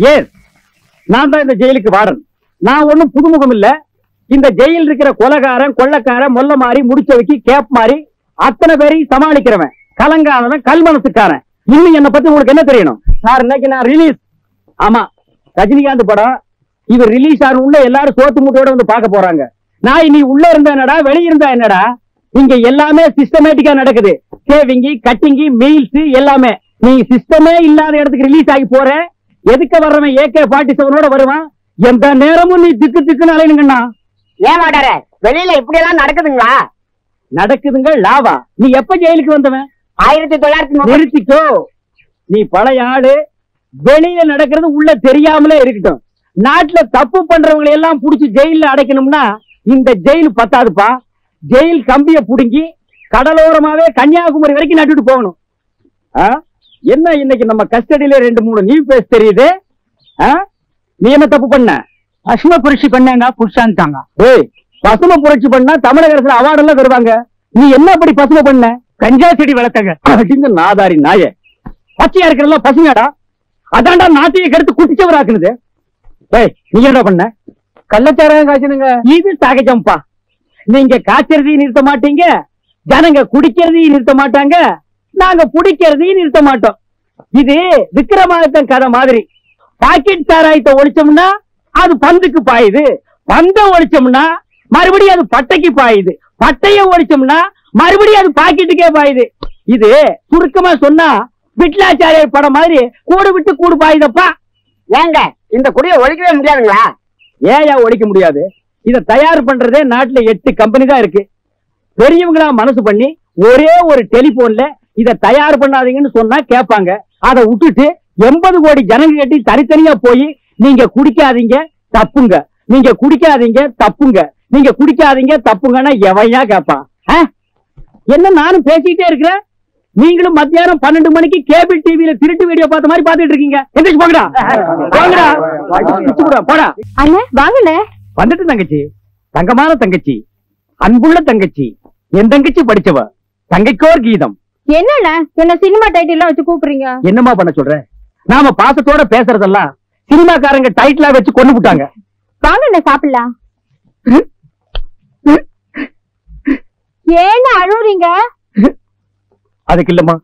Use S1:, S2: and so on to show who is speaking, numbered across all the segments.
S1: ஏன் நான் தான் இந்த ஜெயிலுக்கு வாரன் நான் ஒண்ணும் புதுமுகம் இல்ல இந்த ஜெயில் இருக்கிற கொலகாரன் கொள்ளக்காரன் மொல்ல மாறி முடிச்சவைக்கு கேப் மாறி அத்தனை பேரையும் சமாளிக்கிறவன் கலங்காதவன் கல்மனசுக்காரன் இன்னும் என்ன பத்தி உங்களுக்கு என்ன தெரியணும் சார் இன்னைக்கு நான் ரிலீஸ் ஆமா ரஜினிகாந்த் படம் இவர் ரிலீஸ் ஆன உள்ள எல்லாரும் சோத்து மூட்டையோட வந்து பார்க்க போறாங்க நான் இனி உள்ள இருந்தா என்னடா வெளிய இருந்தா என்னடா இங்க எல்லாமே சிஸ்டமேட்டிக்கா நடக்குது சேவிங்கி கட்டிங்கி மீல்ஸ் எல்லாமே நீ சிஸ்டமே இல்லாத இடத்துக்கு ரிலீஸ் ஆகி போற எதுக்க வர்றவன் ஏகே ஃபார்ட்டி செவனோட வருவான் எந்த நேரமும் நீ திக்கு திக்குன்னு அலையணுங்கண்ணா
S2: ஏன் மாட்டார வெளியில இப்படி எல்லாம் நடக்குதுங்களா
S1: நடக்குதுங்க லாவா நீ எப்ப ஜெயிலுக்கு வந்தவன்
S2: ஆயிரத்தி தொள்ளாயிரத்தி முப்பது
S1: நிறுத்திக்கோ நீ பழைய ஆளு வெளியில நடக்கிறது உள்ள தெரியாமலே இருக்கட்டும் நாட்டுல தப்பு பண்றவங்களை எல்லாம் புடிச்சு ஜெயில அடைக்கணும்னா இந்த ஜெயில் பத்தாதுப்பா ஜெயில் கம்பிய புடுங்கி கடலோரமாவே கன்னியாகுமரி வரைக்கும் நட்டுட்டு போகணும் ஆ? என்ன இன்னைக்கு நம்ம கஸ்டடியில ரெண்டு மூணு நியூ பேஸ் தெரியுது ஆ? நீ என்ன தப்பு பண்ண
S3: பசும புரட்சி பண்ணாங்க புடிச்சான்ட்டாங்க
S1: ஏய் பசுமை புரட்சி பண்ணா தமிழக அரசு அவார்டு எல்லாம் தருவாங்க நீ என்ன அப்படி பசுமை பண்ண
S3: கஞ்சா செடி வளர்த்தங்க
S1: அடிங்க நாதாரி நாயே பச்சையா இருக்கிறதெல்லாம் பசுமையாடா அதான்டா நாட்டையே கெடுத்து குட்டிச்சவராக்குனது ஏய் நீ என்ன பண்ண கள்ளச்சாராயம் காய்ச்சனுங்க இது சகஜம்பா நீங்க காய்ச்சறதையும் நிறுத்த மாட்டீங்க ஜனங்க குடிக்கிறதையும் நிறுத்த மாட்டாங்க நாங்க பிடிக்கிறதையும் நிறுத்த மாட்டோம் இது விக்ரமாதித்தன் கதை மாதிரி பாக்கெட் சாராயத்தை ஒழிச்சோம்னா அது பந்துக்கு பாயுது பந்த ஒழிச்சோம்னா மறுபடியும் அது பட்டைக்கு பாயுது பட்டைய ஒழிச்சோம்னா மறுபடியும் அது பாக்கெட்டுக்கே பாயுது இது சுருக்கமா சொன்னா விட்லாச்சாரியர் படம் மாதிரி கூடு விட்டு கூடு பாயுதப்பா
S2: ஏங்க இந்த குடியை ஒழிக்கவே முடியாதுங்களா
S1: ஏயா ஒழிக்க முடியாது இத தயார் பண்றதே நாட்டுல எட்டு கம்பெனி தான் இருக்கு பெரியவங்களா மனசு பண்ணி ஒரே ஒரு டெலிபோன்ல இத தயார் பண்ணாதீங்கன்னு சொன்னா கேட்பாங்க அதை விட்டுட்டு எண்பது கோடி ஜனங்க கட்டி தனித்தனியா போய் நீங்க குடிக்காதீங்க தப்புங்க நீங்க குடிக்காதீங்க தப்புங்க நீங்க குடிக்காதீங்க தப்புங்கன்னா எவையா கேட்பான் ஆ? என்ன நானும் பேசிக்கிட்டே இருக்கிறேன் நீங்களும் மத்தியானம் பன்னெண்டு மணிக்கு கேபிள் டிவில திருட்டு வீடியோ பார்த்த மாதிரி பார்த்துட்டு இருக்கீங்க எந்திரிச்சு போங்கடா போங்கடா பிச்சு போடா, போடா
S4: அண்ணே வாங்கண்ணே
S1: வந்துட்டு தங்கச்சி தங்கமான தங்கச்சி அன்புள்ள தங்கச்சி என் தங்கச்சி படிச்சவ தங்கைக்கோர் கீதம்
S4: என்னண்ணே என்ன சினிமா டைட்டில் வச்சு கூப்பிடுறீங்க
S1: என்னம்மா பண்ண சொல்ற நாம பாசத்தோட பேசுறதெல்லாம் சினிமாக்காரங்க டைட்டிலா வச்சு கொண்டு விட்டாங்க
S4: வாங்கண்ணே சாப்பிடலாம் ஏன்னு அழுவுறீங்க
S1: அதுக்கு இல்லம்மா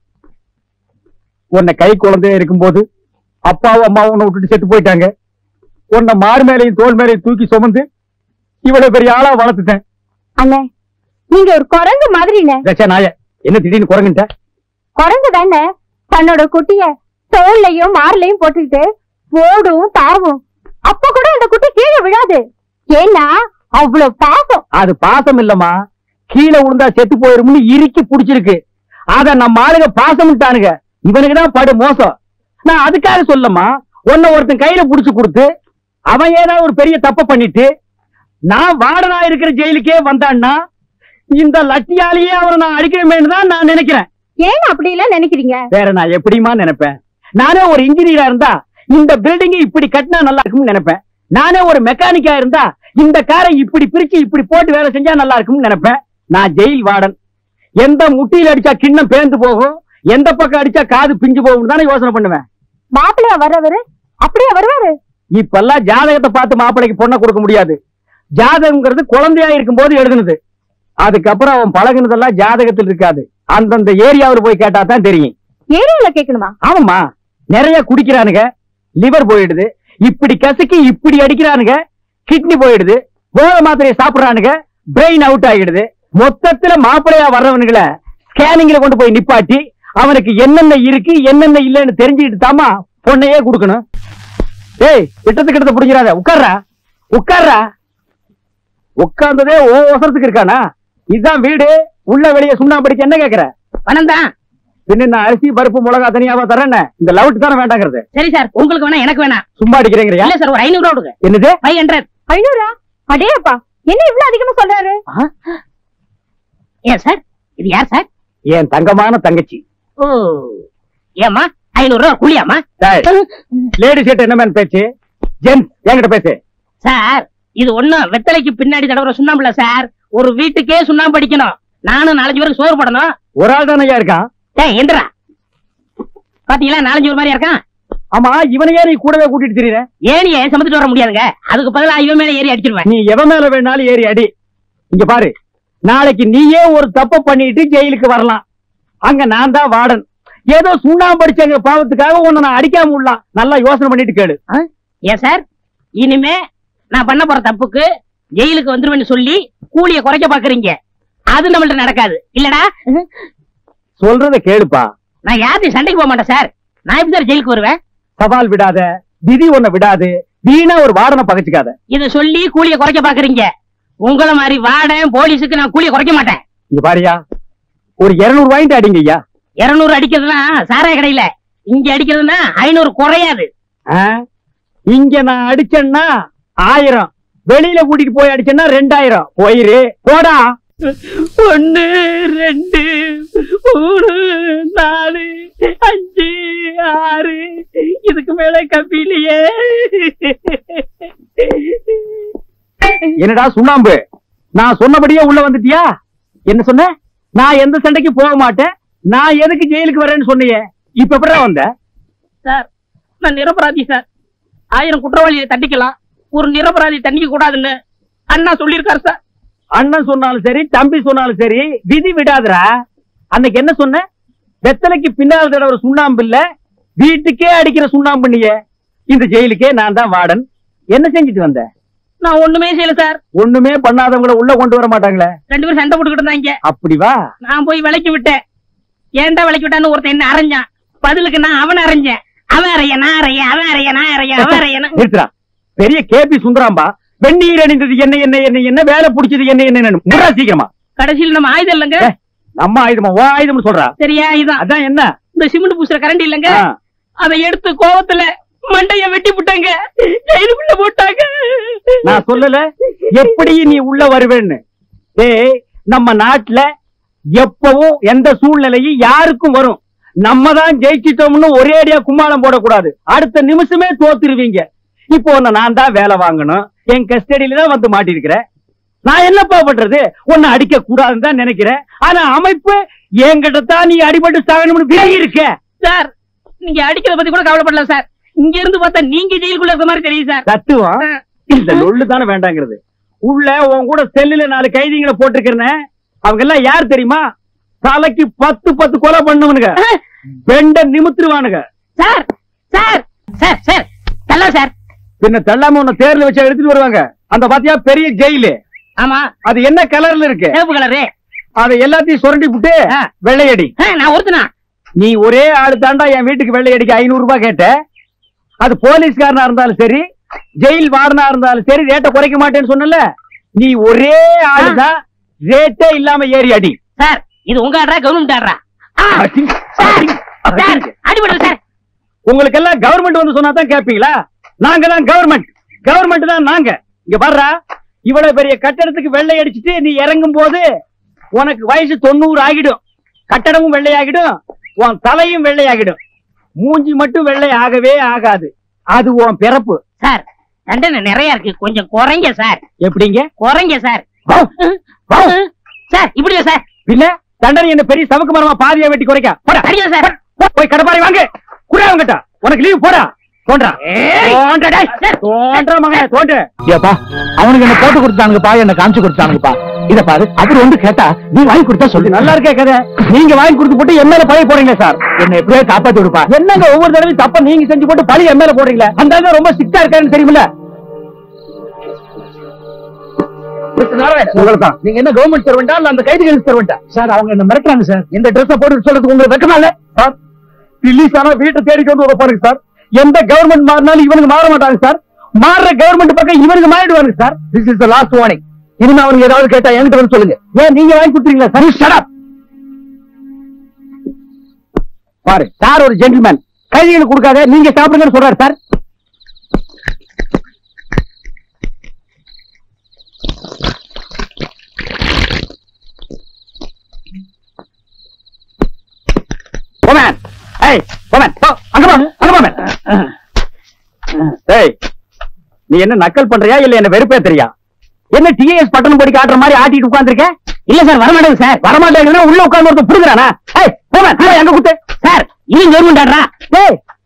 S1: உன்னை கை குழந்தையா இருக்கும்போது அப்பாவும் அம்மாவும் உன்னை விட்டுட்டு செத்து போயிட்டாங்க உன்னை மார் மேலையும் தோல் மேலையும் தூக்கி சுமந்து இவ்வளவு பெரிய ஆளா வளர்த்துட்டேன்
S4: அண்ணே நீங்க ஒரு குரங்கு மாதிரிண்ணே
S1: தச்சா நாய என்ன திடீர்னு குரங்குட்ட
S4: குரங்கு தானே தன்னோட குட்டிய தோல்லையும் மார்லையும் போட்டுக்கிட்டு ஓடும் தாவும் அப்ப கூட அந்த குட்டி கீழே விழாது ஏன்னா அவ்வளவு பாசம்
S1: அது பாசம் இல்லம்மா கீழே விழுந்தா செத்து போயிரும்னு இறுக்கி புடிச்சிருக்கு அத நம்ம ஆளுங்க பாசம்ட்டானுங்க இவனுக்கு தான் படு மோசம் நான் அதுக்காக சொல்லம்மா உன்னை ஒருத்தன் கையில புடிச்சு கொடுத்து அவன் ஏதாவது ஒரு பெரிய தப்ப பண்ணிட்டு நான் வார்டனா இருக்கிற ஜெயிலுக்கே வந்தான்னா இந்த லட்டியாலேயே அவனை நான் அடிக்கணுமேனு தான் நான் நினைக்கிறேன்
S4: ஏன் அப்படி எல்லாம் நினைக்கிறீங்க
S1: வேற நான் எப்படிமா நினைப்பேன் நானே ஒரு இன்ஜினியரா இருந்தா இந்த பில்டிங் இப்படி கட்டினா நல்லா இருக்கும்னு நினைப்பேன் நானே ஒரு மெக்கானிக்கா இருந்தா இந்த காரை இப்படி பிரிச்சு இப்படி போட்டு வேலை செஞ்சா நல்லா இருக்கும்னு நினைப்பேன் நான் ஜெயில் வார்டன் எந்த முட்டியில அடிச்சா கிண்ணம் பேந்து போகும் எந்த பக்கம் அடிச்சா காது பிஞ்சு போகும் தானே யோசனை பண்ணுவேன்
S4: மாப்பிள்ளையா வர்றவரு அப்படியே வருவாரு
S1: இப்பெல்லாம் ஜாதகத்தை பார்த்து மாப்பிள்ளைக்கு பொண்ணை கொடுக்க முடியாது ஜாதகம்ங்கிறது குழந்தையா இருக்கும்போது எழுதுனது அதுக்கப்புறம் அவன் பழகுனதெல்லாம் ஜாதகத்தில் இருக்காது அந்தந்த ஏரியாவில் போய் கேட்டா தான் தெரியும்
S4: ஏரியால கேட்கணுமா
S1: ஆமாம்மா நிறைய குடிக்கிறானுங்க லிவர் போயிடுது இப்படி கசக்கி இப்படி அடிக்கிறானுங்க கிட்னி போயிடுது போதை மாத்திரையை சாப்பிடுறானுங்க பிரெயின் அவுட் ஆகிடுது மொத்தத்துல மாப்பிளையா வர்றவனுங்களை ஸ்கேனிங்ல கொண்டு போய் நிப்பாட்டி அவனுக்கு என்னென்ன இருக்கு என்னென்ன இல்லைன்னு தெரிஞ்சுக்கிட்டு தாமா பொண்ணையே கொடுக்கணும் ஏய் கிட்டத்து கிட்டத்த புடிக்கிறாத உட்கார்றா உட்கார்றா உட்கார்ந்ததே ஓ அவசரத்துக்கு இருக்கானா இதுதான் வீடு உள்ள வெளியே சுண்ணாம்படிக்கு என்ன கேக்குற
S2: பணம் தான்
S1: பின்ன நான் அரிசி பருப்பு மிளகா தனியாவா தரேன் இந்த லவுட் தானே வேண்டாங்கிறது
S2: சரி சார் உங்களுக்கு வேணா எனக்கு வேணா
S1: சும்மா அடிக்கிறீங்கறியா
S2: இல்ல சார் ஒரு ஐநூறு ரூபா கொடுங்க
S1: என்னது
S2: ஃபைவ் ஹண்ட்ரட்
S4: ஐநூறா அடேப்பா என்ன இவ்வளவு அதிகமா சொல்றாரு
S2: ஏன் சார் இது யார் சார்
S1: என் தங்கமான தங்கச்சி
S2: ஓ ஏமா ஐநூறு ரூபா கூலியாமா
S1: லேடி சீட் என்ன மேன் பேச்சு ஜென்ஸ் என்கிட்ட பேசு
S2: சார் இது ஒண்ணும் வெத்தலைக்கு பின்னாடி தடவை சுண்ணாம்புல சார் ஒரு வீட்டுக்கே சுண்ணாம்பு அடிக்கணும் நானும் நாலஞ்சு பேருக்கு சோறு போடணும்
S1: ஒரு ஆள் தானே இருக்கான்
S2: ஏய் எந்திரா பாத்தீங்களா நாலஞ்சு ஒரு மாதிரியா இருக்கான்
S1: ஆமா இவனையே நீ கூடவே கூட்டிட்டு திரியற
S2: ஏனிய சமத்துட்டு வர முடியாதுங்க அதுக்கு பதிலா இவன் மேல ஏறி அடிச்சிருவேன்
S1: நீ எவன் மேல வேணாலும் ஏறி அடி இங்க பாரு நாளைக்கு நீயே ஒரு தப்ப பண்ணிட்டு ஜெயிலுக்கு வரலாம் அங்க நான் தான் வார்டன் ஏதோ சுண்ணாம்பு படிச்சங்க பாவத்துக்காக உன்னை நான் அடிக்காம விடலாம் நல்லா யோசனை பண்ணிட்டு கேளு ஆ?
S2: ஏன் சார் இனிமே நான் பண்ண போற தப்புக்கு ஜெயிலுக்கு வந்துருவேன்னு சொல்லி கூலிய குறைக்க பாக்குறீங்க அது நம்மள்ட்ட நடக்காது இல்லடா
S1: சொல்றத கேளுப்பா
S2: நான் யார்த்தையும் சண்டைக்கு போக மாட்டேன் சார் நான் எப்படி சார் ஜெயிலுக்கு வருவேன்
S1: சவால் விடாத விதி உன்னை விடாது வீணா ஒரு வார்டனை பகச்சுக்காத
S2: இத சொல்லி கூலிய குறைக்க பாக்குறீங்க உங்கள மாதிரி வாடன் போலீஸுக்கு நான் கூலிய குறைக்க மாட்டேன்
S1: இங்க பாரியா ஒரு இருநூறு வாங்கிட்டு அடிங்க ஐயா
S2: இருநூறு அடிக்கிறதுனா சாராய கடையில இங்க அடிக்கிறதுனா ஐநூறு குறையாது
S1: ஆ? இங்க நான் அடிச்சேன்னா ஆயிரம் வெளியில கூட்டிட்டு போய் அடிச்சேன்னா ரெண்டாயிரம் போயிரு போடா
S2: ஒன்னு ரெண்டு மூணு நாலு அஞ்சு ஆறு இதுக்கு மேல கப்பிலையே
S1: என்னடா சுண்ணாம்பு நான் சொன்னபடியே உள்ள வந்துட்டியா என்ன சொன்ன நான் எந்த சண்டைக்கு போக மாட்டேன் நான் எதுக்கு ஜெயிலுக்கு வரேன்னு சொன்னியே இப்ப எப்படிடா வந்த
S2: சார் நான் நிரபராதி சார் ஆயிரம் குற்றவாளியை தண்டிக்கலாம் ஒரு நிரபராதி தண்டிக்க கூடாதுன்னு அண்ணா சொல்லியிருக்காரு சார்
S1: அண்ணன் சொன்னாலும் சரி தம்பி சொன்னாலும் சரி விதி விடாதுடா அன்னைக்கு என்ன சொன்ன வெத்தலைக்கு பின்னால் தடவை சுண்ணாம்பு இல்ல வீட்டுக்கே அடிக்கிற சுண்ணாம்பு நீயே இந்த ஜெயிலுக்கே நான் தான் வார்டன் என்ன செஞ்சுட்டு வந்த
S2: நான் ஒண்ணுமே செய்யல சார்
S1: ஒண்ணுமே பண்ணாதவங்கள உள்ள கொண்டு வர மாட்டாங்களே
S2: ரெண்டு பேரும் சண்டை போட்டுக்கிட்டு இருந்தாங்க
S1: அப்படி வா
S2: நான் போய் விலைக்கு விட்டேன் ஏன்டா விலைக்கு விட்டான்னு ஒருத்தன் என்ன அரைஞ்சான் பதிலுக்கு நான் அவனை அரைஞ்சேன் அவன் அறைய நான் அறைய அவன் அறைய நான் அறைய அவன் அறைய நான்
S1: நிறுத்துறா பெரிய கேபி சுந்தராம்பா வெந்நீர் அணிந்தது என்ன என்ன என்ன என்ன வேலை பிடிச்சது என்ன என்ன முறா சீக்கிரமா
S2: கடைசியில் நம்ம ஆயுதம் இல்லைங்க
S1: ஏ, நம்ம ஆயுதமா ஓ ஆயுதம் சொல்றா
S2: சரியா இதான்
S1: அதான் என்ன
S2: இந்த சிமெண்ட் பூசுற கரண்ட் இல்லைங்க
S1: ஆ,
S2: அதை எடுத்து கோவத்துல மண்டைய வெட்டி விட்டாங்க ஜெயிலுக்குள்ள போட்டாங்க
S1: நான் சொல்லல எப்படி நீ உள்ள வருவேன்னு ஏய் நம்ம நாட்டுல எப்பவும் எந்த சூழ்நிலையும் யாருக்கும் வரும் நம்ம தான் ஜெயிச்சிட்டோம்னு ஒரே அடியா கும்மாளம் போடக்கூடாது அடுத்த நிமிஷமே தோத்துருவீங்க இப்போ உன்னை நான் தான் வேலை வாங்கணும் என் கஸ்டடியில தான் வந்து மாட்டிருக்கிறேன் நான் என்னப்பா பண்றது உன்னை அடிக்க கூடாதுன்னு தான் நினைக்கிறேன் ஆனா அமைப்பு என்கிட்ட தான் நீ அடிபட்டு சாகணும்னு விலகி இருக்க
S2: சார் நீங்க அடிக்கிறத பத்தி கூட கவலைப்படல சார் இங்க இருந்து பார்த்தா நீங்க ஜெயிலுக்குள்ள இருக்க மாதிரி தெரியும் சார்
S1: தத்துவம்
S2: ஆ.
S1: இந்த லொள்ளு தானே வேண்டாங்கிறது உள்ள உன் கூட செல்லுல நாலு கைதிகளை போட்டிருக்கிறேன் அவங்க எல்லாம் யார் தெரியுமா தலைக்கு பத்து பத்து கொலை பண்ணுவனுங்க பெண்ட நிமித்துருவானுங்க
S2: சார் சார் சார் சார் தள்ள சார்
S1: பின்ன தள்ளாம உன்னை தேர்ல வச்சு எடுத்துட்டு வருவாங்க அந்த பாத்தியா பெரிய ஜெயிலு
S2: ஆமா
S1: அது என்ன கலர்ல இருக்கு
S2: சிவப்பு கலரு
S1: அதை எல்லாத்தையும் சுரண்டி விட்டு
S2: ஆ.
S1: வெள்ளையடி
S2: ஆ, நான் ஒருத்தனா
S1: நீ ஒரே ஆளு தாண்டா என் வீட்டுக்கு வெள்ளையடிக்கு ஐநூறு ரூபாய் கேட்ட அது போலீஸ்காரனா இருந்தாலும் சரி ஜெயில் வார்டனா இருந்தாலும் சரி ரேட்டை குறைக்க மாட்டேன்னு சொன்னல நீ ஒரே ஆளுதான் ரேட்டே இல்லாம ஏறி அடி
S2: சார் இது உங்க ஆடுறா கவர்மெண்ட் ஆடுறா ஆ,
S1: அடி,
S2: சார்
S1: அடி,
S2: சார்
S1: அடி.
S2: அடிபடுது சார்
S1: உங்களுக்கு எல்லாம் கவர்மெண்ட் வந்து சொன்னா தான் கேப்பீங்களா நாங்க தான் கவர்மெண்ட் கவர்மெண்ட் தான் நாங்க இங்க பாருடா இவ்வளவு பெரிய கட்டடத்துக்கு வெள்ளை அடிச்சிட்டு நீ இறங்கும் போது உனக்கு வயசு தொண்ணூறு ஆகிடும் கட்டடமும் வெள்ளையாகிடும் உன் தலையும் வெள்ளையாகிடும் மூஞ்சி மட்டும் வெள்ளை ஆகவே ஆகாது அது உன் பிறப்பு
S2: சார் தண்டனை நிறைய இருக்கு கொஞ்சம் குறைங்க சார்
S1: எப்படிங்க
S2: குறைங்க சார்
S1: வா, வா.
S2: சார் இப்படியா சார்
S1: பின்ன தண்டனை என்ன பெரிய சமக்கு மரமா பாதியா வெட்டி குறைக்க போடா
S2: அடிக்கல சார்
S1: போ, போய் கடப்பாரி வாங்க குடா அவங்கிட்ட உனக்கு லீவ் போடா தோன்றா
S2: ஏய்.
S1: தோன்றா டேய். தோன்றா மகன் தோன்று
S3: ஏப்பா அவனுக்கு என்ன போட்டு கொடுத்தானுங்கப்பா என்ன காமிச்சு கொடுத்தானுங்கப்பா இத பாரு அவர் வந்து கேட்டா நீ வாங்கி கொடுத்தா சொல்லு
S1: நல்லா இருக்கே கதை நீங்க வாங்கி கொடுத்து போட்டு என் மேல பழைய போறீங்க சார்
S3: என்ன எப்படியோ காப்பாத்தி விடுப்பா
S1: என்னங்க ஒவ்வொரு தடவையும் தப்ப நீங்க செஞ்சு போட்டு பழி என் மேல போடுறீங்களே அந்த ஆளு ரொம்ப சிக்கா இருக்காருன்னு தெரியுமில்ல
S3: உங்களுக்கு தான் நீங்க என்ன கவர்மெண்ட் சர்வெண்டா இல்ல அந்த கைதிகள் சர்வெண்டா சார் அவங்க என்ன மிரட்டுறாங்க சார்
S1: இந்த ட்ரெஸ் போட்டு சொல்றதுக்கு உங்களுக்கு வெக்கமா இல்ல சார் ரிலீஸ் ஆனா வீட்டை தேடிட்டு வந்து வைப்பாருங்க சார் எந்த கவர்மெண்ட் மாறினாலும் இவனுக்கு மாற மாட்டாங்க சார் மாறுற கவர்மெண்ட் பக்கம் இவனுக்கு மாறிடுவாங்க sir
S3: this is the last warning இனிமே அவனுக்கு ஏதாவது கேட்டா என்கிட்ட வந்து சொல்லுங்க
S1: ஏன் நீங்க வாங்கி கொடுத்துறீங்களா சார் ஷட் பாரு சார் ஒரு ஜென்டில்மேன் கைதிகளுக்கு கொடுக்காத நீங்க சாப்பிடுங்கன்னு சொல்றாரு சார் போமேன் ஏய் போமேன் போ அங்க போ அங்க போமேன் ஏய் நீ என்ன நக்கல் பண்றியா இல்ல என்ன வெறுப்பேத்துறியா என்ன டிஎஸ் பட்டணம் போடி காட்டுற மாதிரி ஆட்டிட்டு உட்கார்ந்திருக்க இல்ல சார் வரமாட்டேங்க சார் வரமாட்டேங்கன்னா உள்ள உட்கார்ந்து ஒருத்தன் புடுங்குறானா ஏய் போமேன் போய் அங்க குத்து சார் இது கவர்மெண்ட் ஆடுறா ஏய்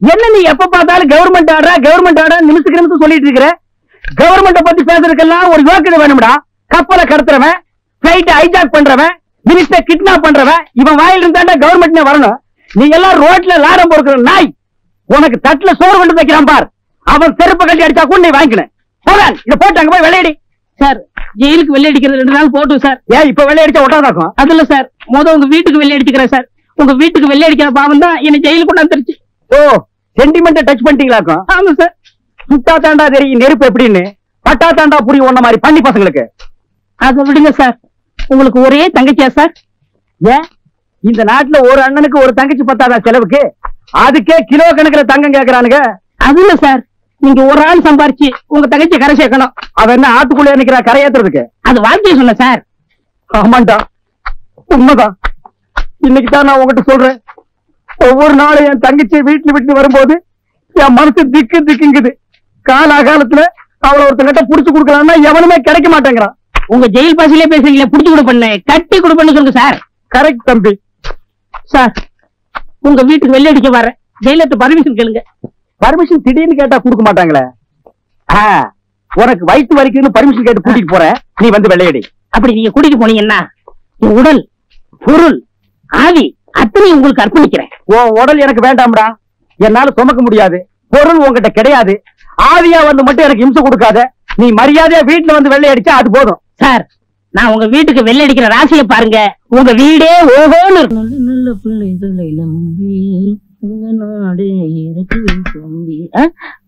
S1: என்ன நீ எப்ப பார்த்தாலும் கவர்மெண்ட் ஆடுறா கவர்மெண்ட் ஆடுறா நிமிஷத்துக்கு நிமிஷம் சொல்லிட்டு இருக்கிற கவர்மெண்ட பத்தி பேசுறதுக்கெல்லாம் ஒரு யோக்கியதை வேணும்டா கப்பலை கடத்துறவன் பிளைட் ஹைஜாக் பண்றவன் மினிஸ்டர் கிட்னாப் பண்றவன் இவன் வாயில இருந்தாண்டா கவர்மெண்ட் வரணும் நீ எல்லாம் ரோட்ல லாடம் பொறுக்கிற நாய் உனக்கு தட்டுல சோறு கொண்டு வைக்கிறான் பார் அவன் செருப்பு கட்டி அடிச்சா கூட நீ வாங்கிக்கணும் போதான் இத போட்டு அங்க போய் விளையாடி
S2: சார் ஜெயிலுக்கு வெள்ளை அடிக்கிறது ரெண்டு நாள் போட்டும் சார்
S1: ஏன் இப்ப விளையாடிச்சா ஒட்டாதாக்கும்
S2: அதுல சார் முத உங்க வீட்டுக்கு வெள்ளை அடிச்சுக்கிறேன் சார் உங்க வீட்டுக்கு வெள்ளை அடிக்கிற பாவம் தான் என்ன ஜெயிலுக்கு கொண்டாந்துருச்சு
S1: ஓ சென்டிமெண்ட் டச் பண்ணிட்டீங்களாக்கும்
S2: ஆமா சார்
S1: சுட்டா தாண்டா தெரியும் நெருப்பு எப்படின்னு பட்டா தாண்டா புரியும் ஒன்ன மாதிரி பண்ணி பசங்களுக்கு
S2: அதை விடுங்க சார் உங்களுக்கு ஒரே தங்கச்சியா சார்
S1: ஏன் இந்த நாட்டுல ஒரு அண்ணனுக்கு ஒரு தங்கச்சி பத்தாதா செலவுக்கு அதுக்கே கிலோ கணக்குல தங்கம் கேக்குறானுங்க
S2: அது இல்ல சார் நீங்க ஒரு ஆள் சம்பாரிச்சு உங்க தங்கச்சியை கரை சேர்க்கணும்
S1: அவன் என்ன ஆத்துக்குள்ளே நிக்கிறா கரையேத்துறதுக்கு
S2: அது வாழ்க்கையை சொன்ன சார்
S1: ஆமாண்டா உண்மைதான் இன்னைக்கு தான் நான் உங்ககிட்ட சொல்றேன் ஒவ்வொரு நாளும் என் தங்கச்சியை வீட்டுல விட்டு வரும்போது என் மனசு திக்கு திக்குங்குது காலாகாலத்துல அவளை ஒருத்தங்கிட்ட புடிச்சு கொடுக்கலாம்னா எவனுமே கிடைக்க மாட்டேங்கிறான்
S2: உங்க ஜெயில் பாசிலே பேசுறீங்களே புடிச்சு கொடுப்பண்ணு கட்டி கொடுப்பண்ணு சொல்லுங்க சார்
S1: கரெக்ட் தம்பி
S2: சார் உங்க வீட்டுக்கு வெள்ளை அடிக்க வரேன் ஜெயிலத்து பர்மிஷன் கேளுங்க
S1: பர்மிஷன் திடீர்னு கேட்டா கொடுக்க மாட்டாங்களே ஆ, உனக்கு வயிற்று வரைக்கும் பர்மிஷன் கேட்டு கூட்டிட்டு போறேன் நீ வந்து வெள்ளையடி
S2: அப்படி நீங்க கூட்டிட்டு போனீங்கன்னா என் உடல் பொருள் ஆவி அத்தனையும் உங்களுக்கு அர்ப்பணிக்கிறேன்
S1: உன் உடல் எனக்கு வேண்டாம்டா என்னால சுமக்க முடியாது பொருள் உன்கிட்ட கிடையாது ஆவியா வந்து மட்டும் எனக்கு இம்சை கொடுக்காத நீ மரியாதையா வீட்டுல வந்து வெள்ளை அடிச்சா அது போதும்
S2: சார் நான் உங்க வீட்டுக்கு வெள்ளை அடிக்கிற ராசியை பாருங்க உங்க வீடே ஓஹோன்னு இருக்கும். நல்ல நல்ல பிள்ளைகளை நம்பி உங்க நாடு இருக்கு தம்பி. ஆ?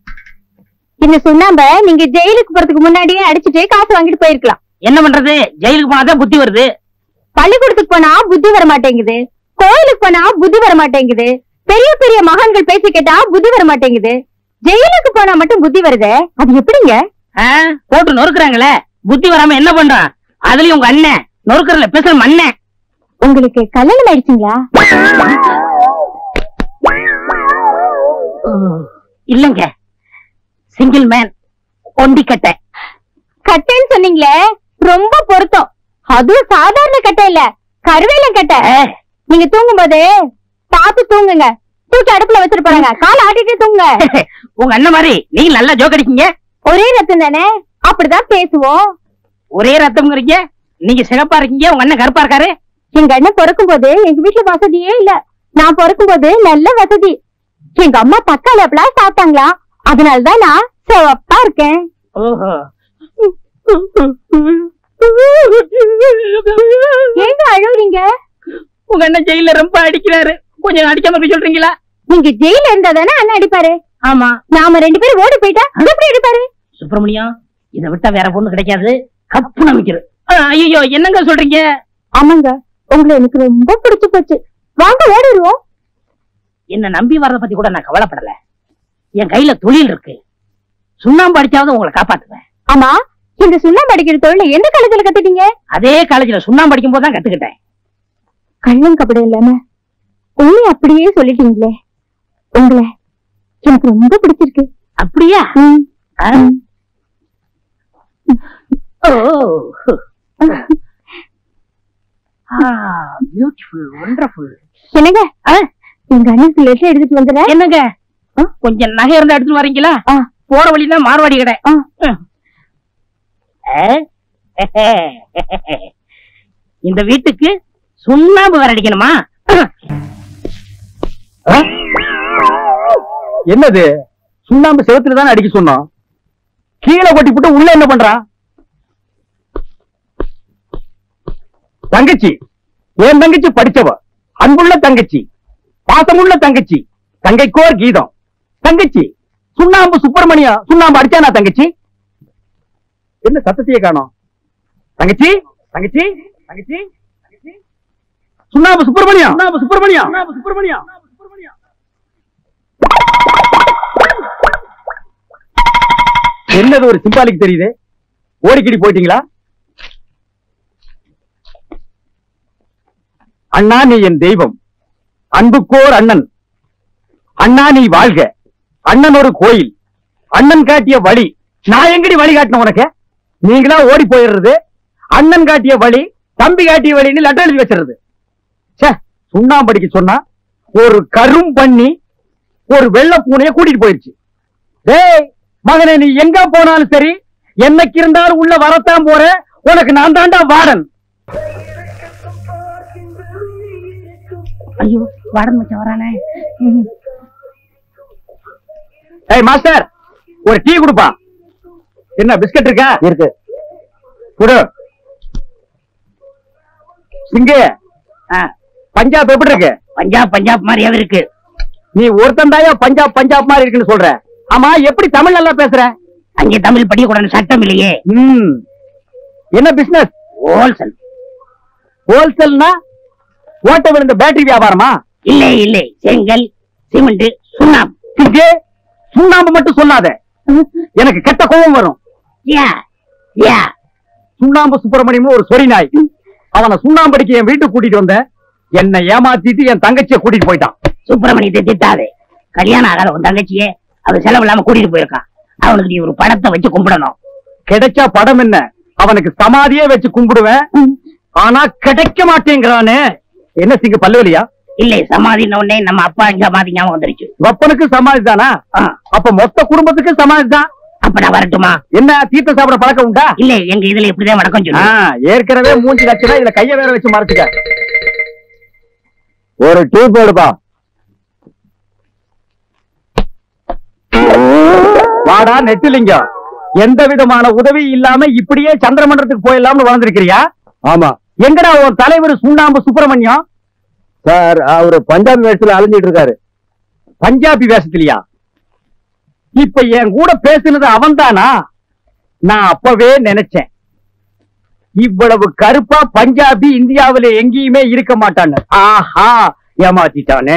S4: இந்த சுண்ணாம்ப நீங்க ஜெயிலுக்கு போறதுக்கு முன்னாடியே அடிச்சுட்டு காசு வாங்கிட்டு போயிருக்கலாம்
S2: என்ன பண்றது ஜெயிலுக்கு போனாதான் புத்தி வருது
S4: பள்ளிக்கூடத்துக்கு போனா புத்தி வர மாட்டேங்குது கோயிலுக்கு போனா புத்தி வர மாட்டேங்குது பெரிய பெரிய மகான்கள் பேசி கேட்டா புத்தி வர மாட்டேங்குது ஜெயிலுக்கு போனா மட்டும் புத்தி வருதே அது எப்படிங்க
S2: ஆ? போட்டு நொறுக்குறாங்களே புத்தி வராம என்ன பண்றான் அதுலயும் உங்க அண்ணன் நொறுக்கறல பேசுற மண்ணன்
S4: உங்களுக்கு கல்யாணம் ஆயிடுச்சுங்களா
S2: இல்லங்க சிங்கிள் மேன் ஒண்டிக்கட்டை
S4: கட்டைன்னு சொன்னீங்களே ரொம்ப பொருத்தம் அதுவும் சாதாரண கட்டை இல்ல கருவேல கட்டை
S2: ஆ,
S4: நீங்க தூங்கும் போது பார்த்து தூங்குங்க தூக்கி அடுப்புல வச்சிட்டு போறாங்க கால் ஆட்டிட்டு தூங்குங்க
S2: உங்க அண்ணன் மாதிரி நீங்க நல்லா ஜோக் அடிக்கீங்க
S4: ஒரே ரத்தம் தானே அப்படிதான் பேசுவோம்
S2: ஒரே ரத்தம்ங்கிறீங்க நீங்க சிகப்பா இருக்கீங்க உங்க அண்ணன் கருப்பா இருக்காரு
S4: எங்க அண்ணன் பிறக்கும் போது எங்க வீட்டுல வசதியே இல்ல நான் பிறக்கும் போது நல்ல வசதி எங்க அம்மா தக்காளி அப்பெல்லாம் சாப்பிட்டாங்களா அதனாலதான் நான் சிவப்பா இருக்கேன்
S2: ஓஹோ
S4: ஏங்க அழுவுறீங்க
S2: உங்க அண்ணன் ஜெயில ரொம்ப அடிக்கிறாரு கொஞ்சம் அடிக்காம இருக்க சொல்றீங்களா
S4: நீங்க ஜெயில இருந்தா தானே அண்ணன் அடிப்பாரு
S2: ஆமா
S4: நாம ரெண்டு பேரும் ஓடி போயிட்டா எப்படி அடிப்பாரு
S2: சுப்பிரமணியம் இதை விட்டா வேற பொண்ணு கிடைக்காது கப்பு நம்பிக்கிறது ஐயோ என்னங்க சொல்றீங்க
S4: ஆமாங்க உங்களை எனக்கு ரொம்ப பிடிச்சு போச்சு வாங்க ஓடிடுவோம்
S2: என்ன நம்பி வர்றத பத்தி கூட நான் கவலைப்படல என் கையில தொழில் இருக்கு சுண்ணாம்பு அடிச்சாவது உங்களை காப்பாத்துவேன்
S4: ஆமா இந்த சுண்ணாம்பு அடிக்கிற தொழில எந்த காலத்துல கத்துட்டீங்க
S2: அதே காலேஜ்ல சுண்ணாம்பு அடிக்கும் போது தான் கத்துக்கிட்டேன்
S4: கள்ளம் கபடி இல்லாம உண்மை அப்படியே சொல்லிட்டீங்களே உங்களை எனக்கு ரொம்ப பிடிச்சிருக்கு
S2: அப்படியா
S4: ம்.
S2: ஆ? ஓ பியூட்டிஃபுல் ஒண்டர்ஃபுல்
S4: என்னங்க எங்க அண்ணனுக்கு லெட்டர் எடுத்துட்டு வந்துடுறேன்
S2: என்னங்க கொஞ்சம் நகை இருந்தா எடுத்துட்டு வரீங்களா
S4: ஆ.
S2: போற வழியில மார்வாடி கடை
S4: ஆ.
S2: ம். ஆ? இந்த வீட்டுக்கு சுண்ணாம்பு வேற அடிக்கணுமா
S1: ஆ? என்னது சுண்ணாம்பு செவத்துல தானே அடிக்க சொன்னோம் கீழே கொட்டி போட்டு உள்ள என்ன பண்றான் தங்கச்சி என் தங்கச்சி படிச்சவ அன்புள்ள தங்கச்சி பாசமுள்ள தங்கச்சி தங்கைக்கோர் கீதம் தங்கச்சி சுண்ணாம்பு சுப்பிரமணியம் சுண்ணாம்பு அடிச்சானா தங்கச்சி என்ன சத்தத்தையே காணோம் தங்கச்சி தங்கச்சி தங்கச்சி தங்கச்சி சுண்ணாம்பு சுப்பிரமணியம் சுண்ணாம்பு சுப்பிரமணியம் சுண்ணாம்பு சுப்பிரமணியம் சுப்பிரமணியம் என்னது ஒரு சிம்பாலிக் தெரியுது ஓடிக்கிடி போயிட்டீங்களா அண்ணா நீ என் தெய்வம் அன்புக்கோர் அண்ணன் அண்ணா நீ வாழ்க அண்ணன் ஒரு கோயில் அண்ணன் காட்டிய வழி நான் எங்கடி வழி காட்டினேன் உனக்கு நீங்களா ஓடி போயிடுறது அண்ணன் காட்டிய வழி தம்பி காட்டிய வழின்னு லெட்டர் எழுதி வச்சிருது ச்சே சுண்ணாம்படிக்கு சொன்னா ஒரு கரும் பண்ணி ஒரு வெள்ளை பூனைய கூட்டிட்டு போயிருச்சு டேய் மகனே நீ எங்க போனாலும் சரி என்னைக்கு இருந்தாலும் உள்ள வரத்தான் போற உனக்கு நான் தாண்டா வாடன்
S2: ஐயோ வாடன் மச்சான் வரானே
S1: ஏய் மாஸ்டர் ஒரு டீ கொடுப்பா என்ன பிஸ்கட் இருக்கா
S3: இருக்கு
S1: குடு சிங்கு ஆ, பஞ்சாப் எப்படி இருக்கு
S2: பஞ்சாப் பஞ்சாப் மாதிரியாவே இருக்கு
S1: நீ ஒருத்தன் பஞ்சாப் பஞ்சாப் மாதிரி இருக்குன்னு சொல்ற ஆமா எப்படி தமிழ் நல்லா பேசுற
S2: அங்கே தமிழ் படிக்கக்கூடாது சட்டம் இல்லையே
S1: ம் என்ன பிசினஸ்
S2: ஹோல்சேல்
S1: ஹோல்சேல்னா ஓட்ட விழுந்த பேட்டரி வியாபாரமா
S2: இல்லை இல்லை செங்கல் சிமெண்ட் சுண்ணாம்பு
S1: சிங்கு சுண்ணாம்பு மட்டும் சொல்லாத எனக்கு கெட்ட கோபம் வரும்
S2: யா யா
S1: சுண்ணாம்பு சுப்பிரமணியம் ஒரு சொறி நாய் அவனை சுண்ணாம்படிக்கு என் வீட்டுக்கு கூட்டிட்டு வந்த என்னை ஏமாத்திட்டு என் தங்கச்சியை கூட்டிட்டு போயிட்டான்
S2: சுப்பிரமணியத்தை திட்டாதே கல்யாணம் ஆகாத உன் தங்கச்சியே அவ செலவு இல்லாம கூட்டிட்டு போயிருக்கான் அவனுக்கு நீ ஒரு படத்தை வச்சு கும்பிடணும்
S1: கிடைச்சா படம் என்ன அவனுக்கு சமாதியே வச்சு கும்பிடுவேன் ஆனா கிடைக்க மாட்டேங்கிறானே என்ன சிங்கு பல்லுவலியா
S2: இல்லை சமாதின உடனே நம்ம அப்பா இங்க சமாதி ஞாபகம் வந்துருச்சு
S1: வப்பனுக்கு சமாதி தானா
S2: ஆ,
S1: அப்ப மொத்த குடும்பத்துக்கு சமாதி தான்
S2: அப்ப நான் வரட்டுமா
S1: என்ன தீர்த்த சாப்பிட பழக்கம் உண்டா
S2: இல்ல எங்க இதுல இப்படிதான் வணக்கம்
S1: ஆ,
S2: சொல்லு
S1: ஏற்கனவே மூஞ்சி லட்சணம் இதுல கைய வேற வச்சு மறைச்சுக்க ஒரு டீ போடுப்பா வாடா நெட்டிலிங்கம் எந்த விதமான உதவி இல்லாம இப்படியே சந்திரமண்டலத்துக்கு போயிடலாம்னு வளர்ந்துருக்கிறியா ஆமா எங்கடா உன் தலைவர் சுண்ணாம்பு சுப்பிரமணியம் சார் அவரு பஞ்சாபி வேஷத்துல அலைஞ்சிட்டு இருக்காரு பஞ்சாபி வேஷத்திலயா இப்ப என் கூட பேசுனது அவன்தானா நான் அப்பவே நினைச்சேன் இவ்வளவு கருப்பா பஞ்சாபி இந்தியாவில எங்கேயுமே இருக்க மாட்டான்னு ஆஹா ஏமாத்திட்டானே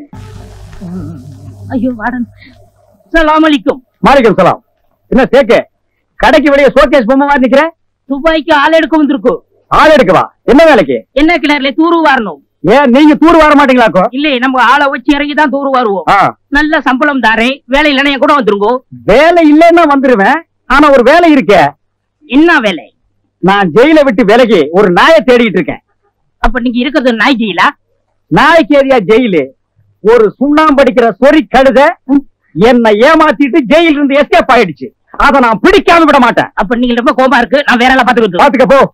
S2: ஐயோ வாடன் சலாம் அலிக்கும்
S1: மாலிகம் சலாம் என்ன சேக்கு கடைக்கு வெளியே சோகேஸ் பொம்மை மாதிரி நிக்கிற
S2: துபாய்க்கு ஆள் எடுக்க வந்திருக்கு
S1: ஆள் எடுக்கவா என்ன வேலைக்கு
S2: என்ன கிணறுல தூரு வாரணும்
S1: ஏன் நீங்க தூர் வர மாட்டீங்களாக்கோ
S2: இல்ல நம்ம ஆளை வச்சு இறங்கி தான் தூரு வாருவோம்
S1: ஆ,
S2: நல்ல சம்பளம் தாரே வேலை இல்லைன்னா என் கூட வந்துருங்கோ
S1: வேலை இல்லைன்னா வந்துருவேன் ஆனா ஒரு வேலை இருக்கே
S2: என்ன வேலை
S1: நான் ஜெயில விட்டு விலகி ஒரு நாயை தேடிட்டு இருக்கேன்
S2: அப்ப நீங்க இருக்கிறது நாய் ஜெயிலா
S1: நாய்க்கு ஏரியா ஜெயிலு ஒரு சுண்ணாம்படிக்கிற சொறி கழுத என்னை ஏமாத்திட்டு ஜெயில இருந்து எஸ்கேப் ஆயிடுச்சு அதை நான் பிடிக்காம விட மாட்டேன்
S2: அப்ப நீங்க ரொம்ப கோபமா இருக்கு நான் வேற ஆளை பாத்துக்கிட்டு
S1: பாத்துக்க போ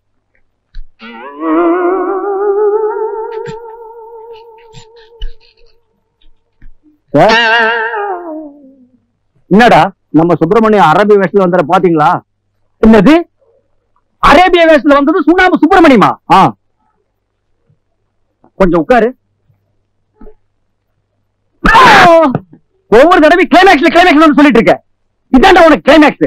S1: என்னடா நம்ம சுப்பிரமணியம் அரேபிய வேஷத்துல வந்தத பாத்தீங்களா என்னது அரேபிய வேஷத்துல வந்தது சுண்ணாம்பு சுப்பிரமணியமா ஆ கொஞ்சம் உட்காரு ஒவ்வொரு தடவை கிளைமேக்ஸ்ல கிளைமேக்ஸ் சொல்லிட்டு இருக்க இதாண்டா உனக்கு கிளைமேக்ஸ்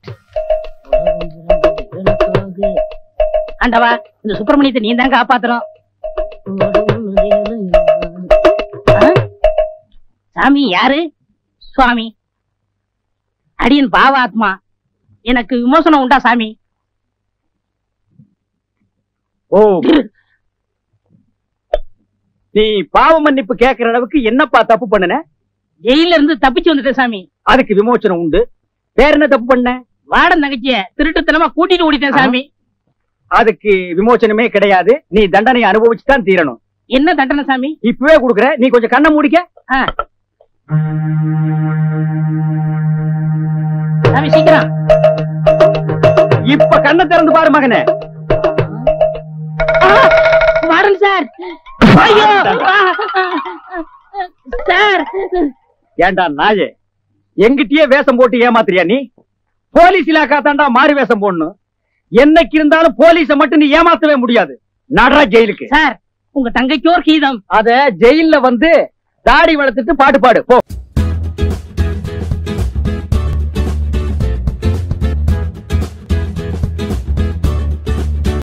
S2: ஆண்டவா இந்த சுப்பிரமணியத்தை நீ தான் காப்பாத்தணும் ஆ? சாமி யாரு சுவாமி அடியன் பாவாத்மா எனக்கு விமோசனம் உண்டா சாமி
S1: ஓ நீ பாவ மன்னிப்பு கேட்கிற அளவுக்கு என்னப்பா தப்பு பண்ணுன
S2: ஜெயில இருந்து தப்பிச்சு வந்துட்டேன் சாமி
S1: அதுக்கு விமோச்சனம் உண்டு வேற என்ன தப்பு பண்ண
S2: வாடன் தங்கச்சிய திருட்டுத்தனமா கூட்டிட்டு ஓடிட்டேன் சாமி
S1: அதுக்கு விமோச்சனமே கிடையாது நீ தண்டனை அனுபவிச்சு தான் தீரணும்
S2: என்ன தண்டனை சாமி
S1: இப்பவே கொடுக்குற நீ கொஞ்சம் கண்ணை மூடிக்க
S2: ஆ. சாமி சீக்கிரம்
S1: இப்ப கண்ணை திறந்து பாரு மகனே
S2: ஆ, வாடன் சார் ஐயோ ஆ, ஆ, சார்
S1: ஏண்டா நாயே எங்கிட்டயே வேஷம் போட்டு ஏமாத்துறியா நீ போலீஸ் இலாக்கா தாண்டா மாறி வேஷம் போடணும் என்னைக்கு இருந்தாலும் போலீஸ மட்டும் நீ ஏமாத்தவே முடியாது நடரா ஜெயிலுக்கு
S2: சார் உங்க தங்கைக்கு ஒரு கீதம்
S1: அத ஜெயில்ல வந்து தாடி வளர்த்துட்டு பாட்டு பாடு போ